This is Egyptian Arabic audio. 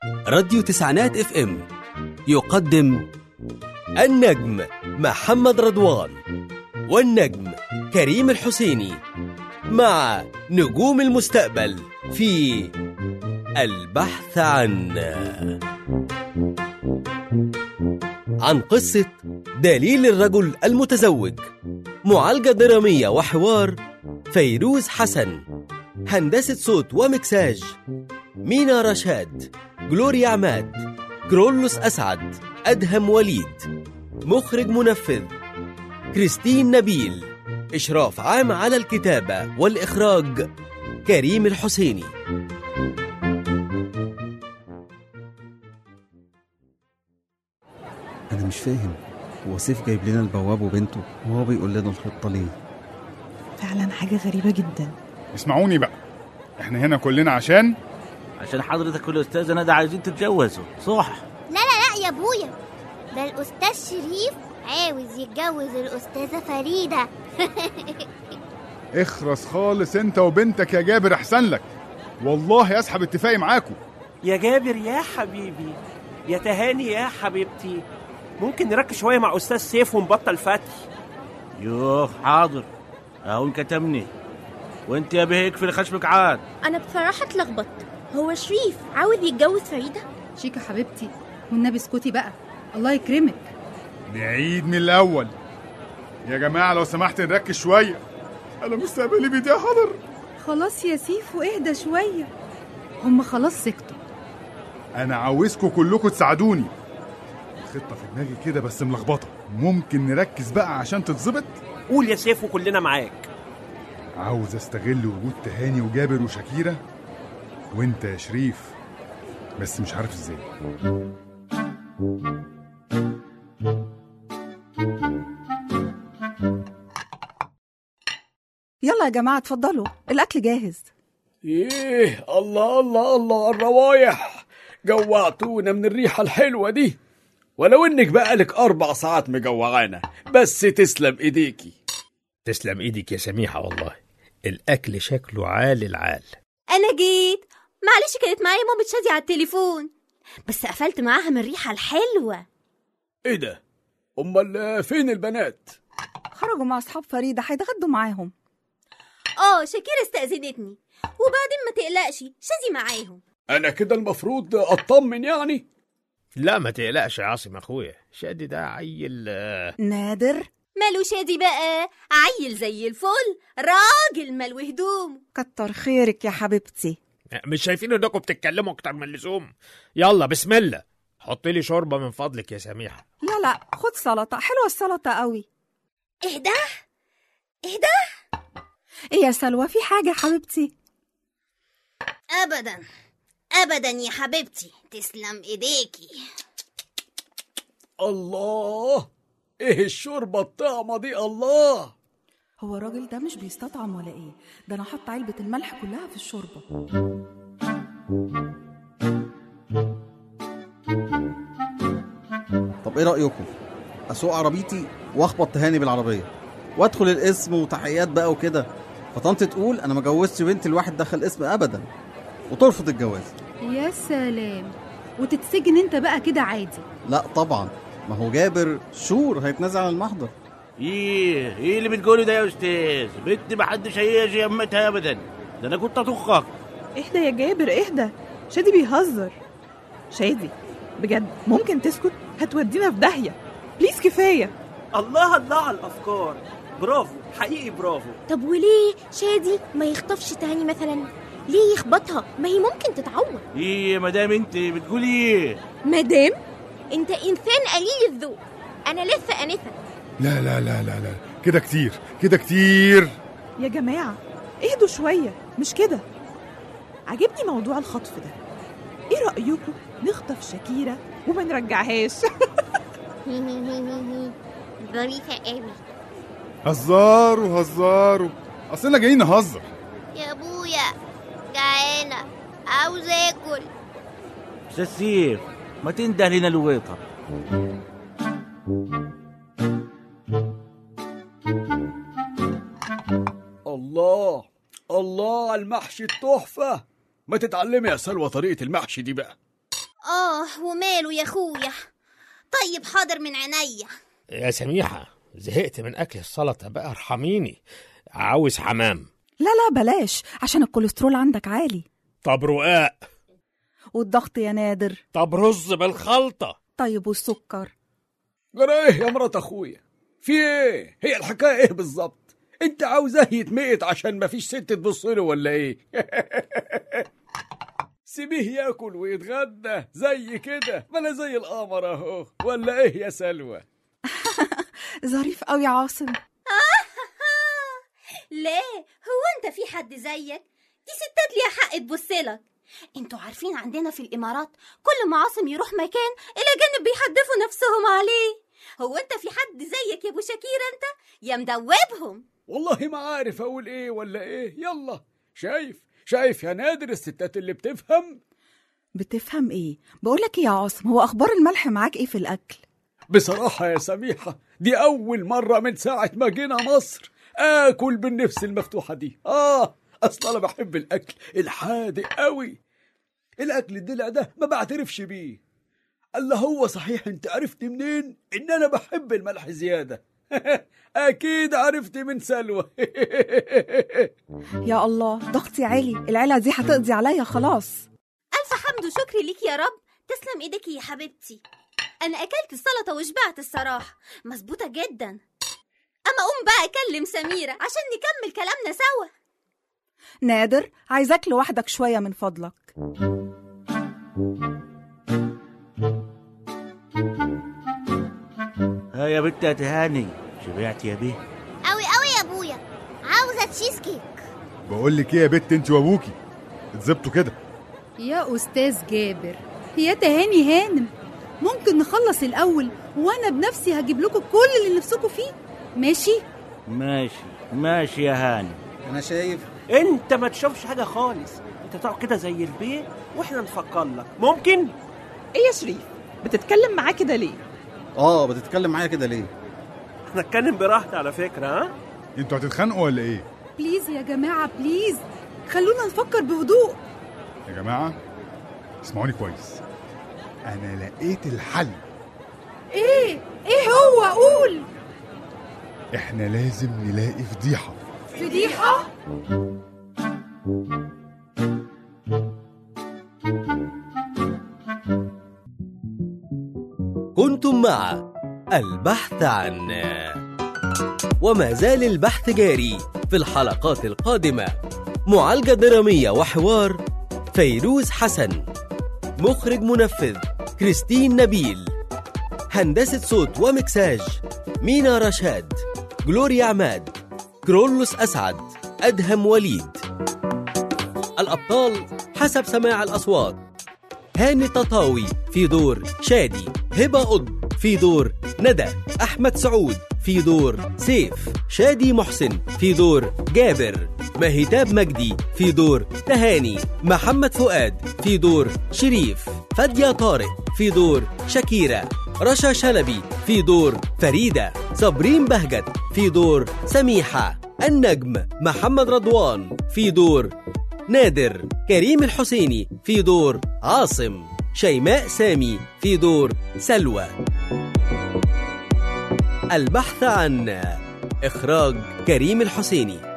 راديو تسعينات اف ام يقدم النجم محمد رضوان والنجم كريم الحسيني مع نجوم المستقبل في البحث عن عن قصة دليل الرجل المتزوج معالجة درامية وحوار فيروز حسن هندسة صوت ومكساج مينا رشاد جلوريا عماد كرولوس أسعد أدهم وليد مخرج منفذ كريستين نبيل إشراف عام على الكتابة والإخراج كريم الحسيني أنا مش فاهم هو سيف جايب لنا البواب وبنته وهو بيقول لنا الخطة ليه؟ فعلا حاجة غريبة جدا اسمعوني بقى احنا هنا كلنا عشان عشان حضرتك والاستاذه ندى عايزين تتجوزوا صح لا لا لا يا ابويا ده الاستاذ شريف عاوز يتجوز الاستاذه فريده اخرس خالص انت وبنتك يا جابر احسن لك والله اسحب اتفاقي معاكم يا جابر يا حبيبي يا تهاني يا حبيبتي ممكن نركز شوية مع أستاذ سيف ونبطل فتح يوه حاضر اهو كتمني وانت يا بهيك في خشمك عاد انا بصراحه اتلخبطت هو شريف عاوز يتجوز فريده شيكا حبيبتي والنبي اسكتي بقى الله يكرمك نعيد من الاول يا جماعه لو سمحت نركز شويه انا مستقبلي بيضيع حضر خلاص يا سيف واهدى شوية هم خلاص سكتوا انا عاوزكم كلكم تساعدوني الخطه في دماغي كده بس ملخبطه ممكن نركز بقى عشان تتظبط قول يا سيف وكلنا معاك عاوز استغل وجود تهاني وجابر وشكيرة وانت يا شريف بس مش عارف ازاي يلا يا جماعة اتفضلوا الأكل جاهز ايه الله الله الله الروايح جوعتونا من الريحة الحلوة دي ولو انك بقالك اربع ساعات مجوعانا بس تسلم ايديكي تسلم ايدك يا سميحة والله الأكل شكله عال العال انا جيت معلش كانت معايا ماما شادي على التليفون بس قفلت معاها من الريحه الحلوه ايه ده امال فين البنات خرجوا مع أصحاب فريدة هيتغدوا معاهم اه شاكيرة استأذنتني وبعدين ما تقلقش شادي معاهم انا كده المفروض اطمن يعني لا ما تقلقش يا عاصم أخويا شادي ده عيل آه، نادر ماله شادي بقى عيل زي الفل راجل ملو هدوم كتر خيرك يا حبيبتي مش شايفين انكم بتتكلموا أكتر من اللزوم يلا بسم الله حط لي شوربة من فضلك يا سميحة لا لا خد سلطة حلوة السلطة قوي اهدى اهدى ايه يا سلوى في حاجة يا حبيبتي ابدا ابدا يا حبيبتي تسلم ايديكي الله ايه الشوربة الطعمة دي الله هو الراجل ده مش بيستطعم ولا ايه ده انا حاطه علبة الملح كلها في الشوربة طب إيه رأيكم؟ أسوق عربيتي وأخبط تهاني بالعربية وأدخل الاسم وتحيات بقى وكده فطنط تقول أنا ما جوزتش بنتي الواحد دخل اسم أبدا وترفض الجواز يا سلام وتتسجن انت بقى كده عادي لا طبعا ما هو جابر شور هيتنازل عن المحضر ايه ايه اللي بتقوله ده يا استاذ بنت محدش هيجي يمتها ابدا ده انا كنت اطخك اهدى يا جابر اهدى شادي بيهزر شادي بجد ممكن تسكت هتودينا في داهية بليز كفاية الله الله على الأفكار برافو حقيقي برافو طب وليه شادي ما يخطفش تاني مثلا ليه يخبطها ما هي ممكن تتعور ايه يا مدام انت بتقولي ايه مدام انت انسان قليل الذوق انا لسه انسه لا لا لا لا لا كده كتير كده كتير يا جماعة اهدوا شوية مش كده عجبني موضوع الخطف ده ايه رأيكم نخطف شاكيرة وما نرجعهاش ظريفه قوي هزاروا هزاروا اصلنا جايين نهزر يا ابويا جعانه عاوز اكل استاذ سيف ما تنده لنا الويطه الله الله على المحشي التحفة ما تتعلمي يا سلوى طريقة المحشي دي بقى اه وماله يا اخويا طيب حاضر من عينيا يا سميحة زهقت من أكل السلطة بقى ارحميني عاوز حمام لا لا بلاش عشان الكوليسترول عندك عالي طب رقاق والضغط يا نادر طب رز بالخلطة طيب والسكر جرى ايه يا مرات اخويا في ايه هي الحكايه ايه بالظبط انت عاوزاه يتمقت عشان مفيش ست تبص له ولا ايه سيبيه ياكل ويتغدى زي كده بلا زي القمر اهو ولا ايه يا سلوى ظريف قوي يا عاصم ليه هو انت في حد زيك دي ستات ليها حق تبصلك انتوا عارفين عندنا في الامارات كل ما عاصم يروح مكان الاجانب بيحدفوا نفسهم عليه هو انت في حد زيك يا ابو شكير انت يا مدوبهم والله ما عارف اقول ايه ولا ايه يلا شايف شايف يا نادر الستات اللي بتفهم بتفهم ايه بقولك ايه يا عاصم هو اخبار الملح معاك ايه في الاكل بصراحة يا سميحة دي أول مرة من ساعة ما جينا مصر آكل بالنفس المفتوحة دي آه أصل أنا بحب الأكل الحادق قوي الأكل الدلع ده ما بعترفش بيه الله هو صحيح أنت عرفت منين إن أنا بحب الملح زيادة أكيد عرفت من سلوى يا الله ضغطي عالي العيله دي هتقضي عليا خلاص الف حمد وشكر ليك يا رب تسلم ايدك يا حبيبتي انا اكلت السلطه وشبعت الصراحه مظبوطه جدا اما اقوم بقى اكلم سميره عشان نكمل كلامنا سوا نادر عايزاك لوحدك شويه من فضلك ها يا بنت يا تهاني شبعت يا بيه قوي قوي يا ابويا عاوزه تشيز كيك بقول لك ايه يا بت انت وابوكي اتظبطوا كده يا أستاذ جابر يا تهاني هانم ممكن نخلص الأول وأنا بنفسي هجيب لكم كل اللي نفسكم فيه ماشي؟ ماشي ماشي يا هاني انا شايف انت ما تشوفش حاجه خالص انت تقعد كده زي البيت واحنا نفكر لك ممكن ايه يا شريف بتتكلم معاه كده ليه اه بتتكلم معايا كده ليه احنا نتكلم براحتي على فكره ها انتوا هتتخانقوا ولا ايه بليز يا جماعة بليز خلونا نفكر بهدوء يا جماعه اسمعوني كويس انا لقيت الحل إيه؟ إيه هو قول احنا لازم نلاقي فضيحه فضيحة؟ كنتم مع البحث عن وما زال البحث جاري في الحلقات القادمة معالجة درامية وحوار فيروز حسن مخرج منفذ كريستين نبيل هندسة صوت ومكساج مينا رشاد جلوريا عماد كرولوس أسعد أدهم وليد الأبطال حسب سماع الأصوات هاني تطاوي في دور شادي هبة قطب في دور ندى أحمد سعود في دور سيف شادي محسن في دور جابر مهتاب مجدي في دور تهاني محمد فؤاد في دور شريف فادية طارق في دور شكيرة رشا شلبي في دور فريدة صابرين بهجت في دور سميحة النجم محمد رضوان في دور نادر كريم الحسيني في دور عاصم شيماء سامي في دور سلوى البحث عن إخراج كريم الحسيني